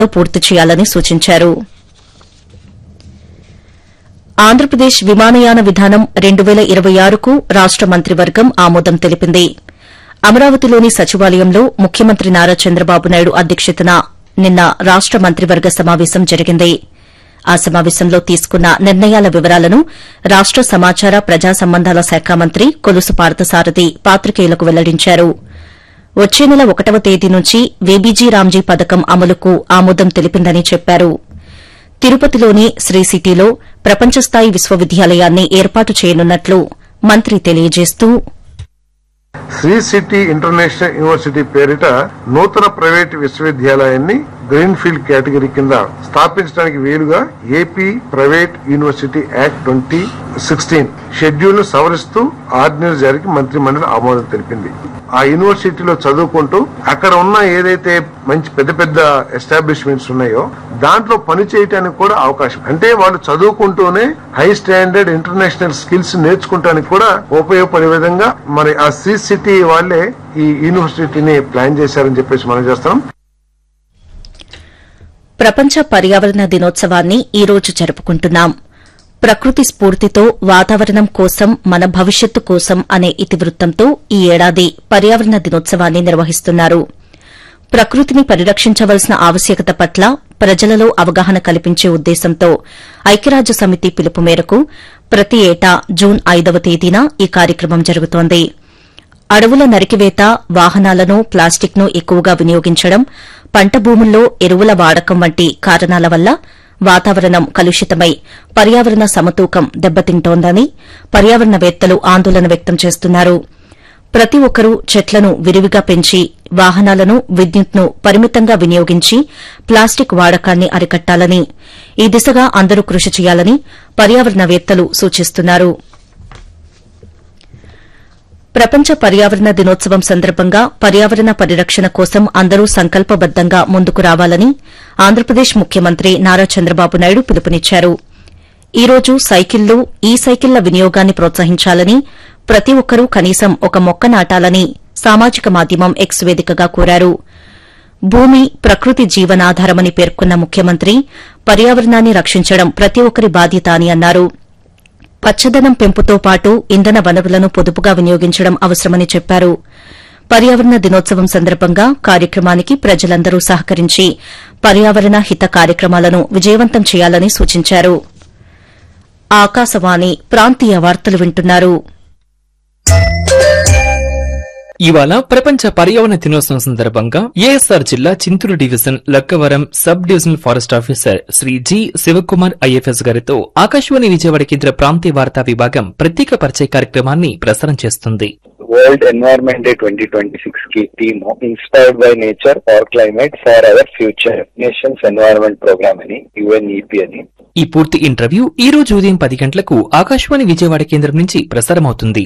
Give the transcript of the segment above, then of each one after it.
పూర్తి చేయాలని సూచించారు ఆంధ్రప్రదేశ్ విమానయాన విధానం రెండు పేల ఇరవై ఆరుకు రాష్ట మంత్రివర్గం ఆమోదం తెలిపింది అమరావతిలోని సచివాలయంలో ముఖ్యమంత్రి నారా చంద్రబాబు నాయుడు అధ్యక్షతన నిన్న రాష్ట మంత్రివర్గ సమావేశం జరిగింది ఆ సమావేశంలో తీసుకున్న నిర్ణయాల వివరాలను రాష్ట సమాచార ప్రజా సంబంధాల శాఖ మంత్రి కొలుసు పార్థసారథి పాత్రికేయులకు వెల్లడించారు వచ్చే నెల ఒకటవ తేదీ నుంచి వేబీజీ రామ్జీ పథకం అమలుకు ఆమోదం తెలిపిందని చెప్పారు తిరుపతిలోని శ్రీ సిటీలో ప్రపంచస్థాయి విశ్వవిద్యాలయాన్ని ఏర్పాటు చేయనున్నట్లు మంత్రి తెలియజేస్తూ శ్రీ సిటీ ఇంటర్నేషనల్ యూనివర్సిటీ పేరిట నూతన ప్రైవేట్ విశ్వవిద్యాలయాన్ని గ్రీన్ ఫీల్డ్ కేటగిరీ కింద స్థాపించడానికి వీలుగా AP private university act twenty sixteen schedule ను సవరిస్తూ ఆర్డినెన్స్ జారీకి మంత్రి మండలి ఆమోదం తెలిపింది ఆ యూనివర్సిటీలో చదువుకుంటూ అక్కడ ఉన్న ఏదైతే మంచి పెద్ద పెద్ద ఎస్టాబ్లిష్మెంట్స్ ఉన్నాయో దాంట్లో పని చేయడానికి కూడా అవకాశం అంటే వాళ్ళు చదువుకుంటూనే హై స్టాండర్డ్ ఇంటర్నేషనల్ స్కిల్స్ నేర్చుకుంటానికి కూడా ఉపయోగపడే విధంగా మరి ఆ శ్రీ సిటీ వాళ్ళే ఈ యూనివర్సిటీని ప్లాన్ చేశారని చెప్పేసి మనం చేస్తాం ప్రపంచ పర్యావరణ దినోత్సవాన్ని ఈ రోజు జరుపుకుంటున్నాం ప్రకృతి స్ఫూర్తితో వాతావరణం కోసం మన భవిష్యత్తు కోసం అనే ఇతివృత్తంతో ఈ ఏడాది పర్యావరణ దినోత్సవాన్ని నిర్వహిస్తున్నారు ప్రకృతిని పరిరక్షించవలసిన ఆవశ్యకత పట్ల ప్రజలలో అవగాహన కల్పించే ఉద్దేశంతో ఐక్యరాజ్య సమితి పిలుపు మేరకు ప్రతి ఏటా జూన్ ఐదవ తేదీన ఈ కార్యక్రమం జరుగుతోంది అడవుల నరికివేత వాహనాలను ప్లాస్టిక్ను ఎక్కువగా వినియోగించడం పంట భూముల్లో ఎరువుల వాడకం వంటి కారణాల వల్ల వాతావరణం కలుషితమై పర్యావరణ సమతూకం దెబ్బతింటోందని పర్యావరణవేత్తలు ఆందోళన వ్యక్తం చేస్తున్నారు ప్రతి ఒక్కరూ చెట్లను విరివిగా పెంచి వాహనాలను విద్యుత్ను పరిమితంగా వినియోగించి ప్లాస్టిక్ వాడకాన్ని అరికట్టాలని ఈ దిశగా అందరూ కృషి చేయాలని పర్యావరణవేత్తలు సూచిస్తున్నారు ప్రపంచ పర్యావరణ దినోత్సవం సందర్భంగా పర్యావరణ పరిరక్షణ కోసం అందరూ సంకల్పబద్దంగా ముందుకు రావాలని ఆంధ్రప్రదేశ్ ముఖ్యమంత్రి నారా చంద్రబాబు నాయుడు పిలుపునిచ్చారు ఈ రోజు సైకిళ్లు ఈ సైకిళ్ల వినియోగాన్ని ప్రోత్సహించాలని ప్రతి ఒక్కరూ కనీసం ఒక మొక్క నాటాలని సామాజిక మాధ్యమం ఎక్స్ వేదికగా కోరారు భూమి ప్రకృతి జీవనాధారమని పేర్కొన్న ముఖ్యమంత్రి పర్యావరణాన్ని రక్షించడం ప్రతి ఒక్కరి బాధ్యత అని అన్నారు పచ్చదనం పెంపుతో పాటు ఇంధన వనరులను పొదుపుగా వినియోగించడం అవసరమని చెప్పారు పర్యావరణ దినోత్సవం సందర్భంగా కార్యక్రమానికి ప్రజలందరూ సహకరించి పర్యావరణ హిత కార్యక్రమాలను విజయవంతం చేయాలని సూచించారు ఆకాశవాణి ప్రాంతీయ వార్తలు వింటున్నారు ఇవాళ ప్రపంచ పర్యావరణ దినోత్సవం సందర్భంగా ఏఎస్ఆర్ జిల్లా Chinturu division Lakkavaram sub divisional forest officer Shri G Sivakumar IFS గారితో ఆకాశవాణి విజయవాడ కేంద్ర ప్రాంతీయ వార్తా విభాగం ప్రత్యేక పరిచయ కార్యక్రమాన్ని ప్రసారం చేస్తుంది world environment day twenty twenty six కి theme inspired by nature for climate for our future nations environment programme అని యుఎన్ఈపి అని ఈ పూర్తి ఇంటర్వ్యూ ఈ రోజు ఉదయం పది గంటలకు ఆకాశవాణి విజయవాడ కేంద్రం నుంచి ప్రసారమవుతుంది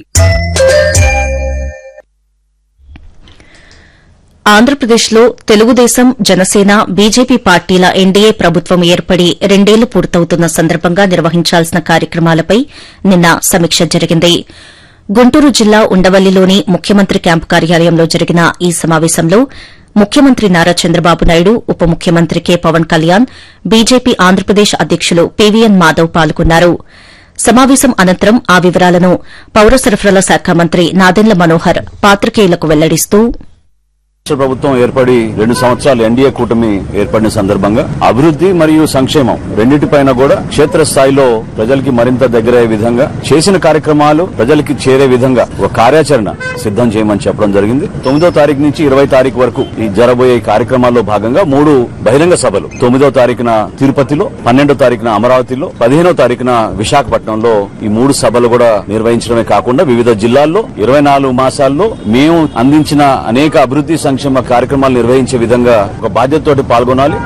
ఆంధ్రప్రదేశ్లో తెలుగుదేశం జనసేన బీజేపీ పార్టీల ఎన్డీఏ ప్రభుత్వం ఏర్పడి రెండేళ్లు పూర్తవుతున్న సందర్భంగా నిర్వహించాల్సిన కార్యక్రమాలపై నిన్న సమీక్ష జరిగింది గుంటూరు జిల్లా ఉండవల్లిలోని ముఖ్యమంత్రి క్యాంపు కార్యాలయంలో జరిగిన ఈ సమావేశంలో ముఖ్యమంత్రి నారా చంద్రబాబు నాయుడు ఉప ముఖ్యమంత్రి కె పవన్ కళ్యాణ్ బీజేపీ ఆంధ్రప్రదేశ్ అధ్యకులు పీవీఎన్ మాధవ్ పాల్గొన్నారు సమావేశం అనంతరం ఆ వివరాలను పౌర సరఫరాల శాఖ మంత్రి నాదెండ్ల మనోహర్ పాత్రికేయులకు వెల్లడిస్తూ రాష్ట్ర ప్రభుత్వం ఏర్పడి రెండు సంవత్సరాలు ఎన్డీఏ కూటమి ఏర్పడిన సందర్భంగా అభివృద్ధి మరియు సంక్షేమం రెండింటిపైన కూడా క్షేత్ర స్థాయిలో ప్రజలకి మరింత దగ్గరయ్యే విధంగా చేసిన కార్యక్రమాలు ప్రజలకి చేరే విధంగా ఒక కార్యాచరణ సిద్ధం చేయమని చెప్పడం జరిగింది తొమ్మిదో తారీఖు నుంచి ఇరవై తారీఖు వరకు ఈ జరబోయే కార్యక్రమాల్లో భాగంగా మూడు బహిరంగ సభలు తొమ్మిదో తారీఖున తిరుపతిలో పన్నెండో తారీఖున అమరావతిలో పదిహేనో తారీఖున విశాఖపట్నంలో ఈ మూడు సభలు కూడా నిర్వహించడమే కాకుండా వివిధ జిల్లాల్లో ఇరవై నాలుగు మాసాల్లో మేము అందించిన అనేక అభివృద్ధి సంక్షేమ కార్యక్రమాలు నిర్వహించే విధంగా ఒక బాధ్యతతోటి పాల్గొనాలి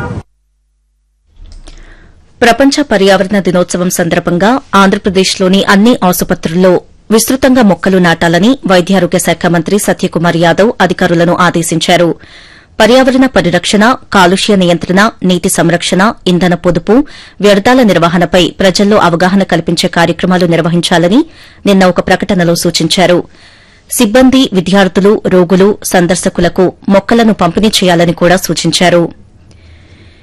ప్రపంచ పర్యావరణ దినోత్సవం సందర్భంగా ఆంధ్రప్రదేశ్లోని అన్ని ఆసుపత్రుల్లో విస్తృతంగా మొక్కలు నాటాలని వైద్యారోగ్య శాఖ మంత్రి సత్యకుమార్ యాదవ్ అధికారులను ఆదేశించారు పర్యావరణ పరిరక్షణ కాలుష్య నియంత్రణ నీటి సంరక్షణ ఇంధన పొదుపు వ్యర్థాల నిర్వహణపై ప్రజల్లో అవగాహన కల్పించే కార్యక్రమాలు నిర్వహించాలని నిన్న ఒక ప్రకటనలో సూచించారు సిబ్బంది విద్యార్థులు రోగులు సందర్శకులకు మొక్కలను పంపిణీ చేయాలని కూడా సూచించారు